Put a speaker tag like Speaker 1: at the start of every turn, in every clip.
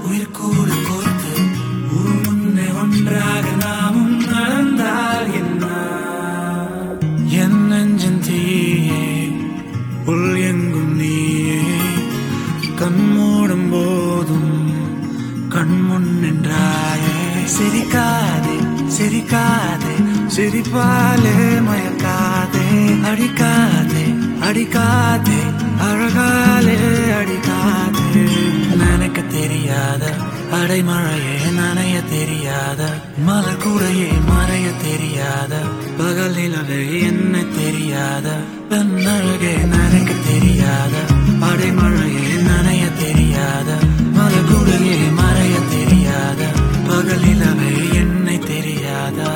Speaker 1: உயிர் கூடு கோர்த்து ஊர் முன்னே ஒன்றாக நாமும் நடந்தால் என்ன என் நெஞ்சின் தீயே உள் எங்கும் நீயே கண் மூடும் போதும் கண் முன் நின்றாயே சிரிக்காதே சிரிக்காதே சிரிப்பாலே மயக்காதே அடிக்காதே அடிக்காதே அழகாலே அடிக்காதே நினைக்க தெரியாத அடைமழையே நனைய தெரியாத மலர் கூடையே மறைய தெரியாத பகல் நிலவே என்ன தெரியாத பெண்ணழகே நினைக்க தெரியாத அடைமழையே நனைய தெரியாத மலர் கூடையே மறைய தெரியாத பகல் நிலவே என்னை தெரியாதா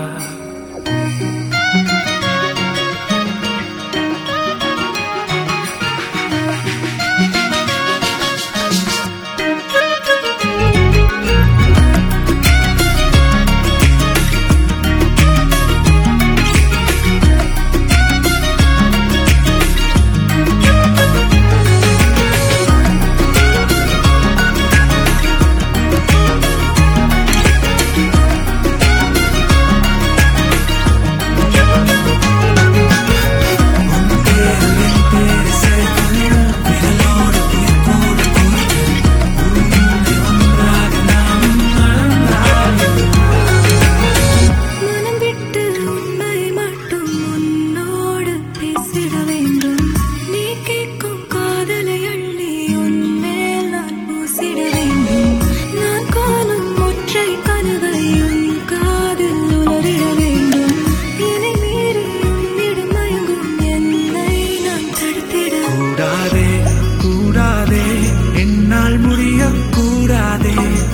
Speaker 2: மனம் விட்டு உண்மை மட்டும் உன்னோடு பேசிட வேண்டும் நீ கேட்கும் காதலை அள்ளி உன்மேல் நான் பூசிட வேண்டும் நான் காணும் ஒற்றை கனவை உன் காதில் உணரிட வேண்டும் என்னை மீறி உன்னிடம் மயங்கும் என்னை நான் தடுத்திட
Speaker 1: கூடாதே கூடாதே என்னால் முடிய கூடாதே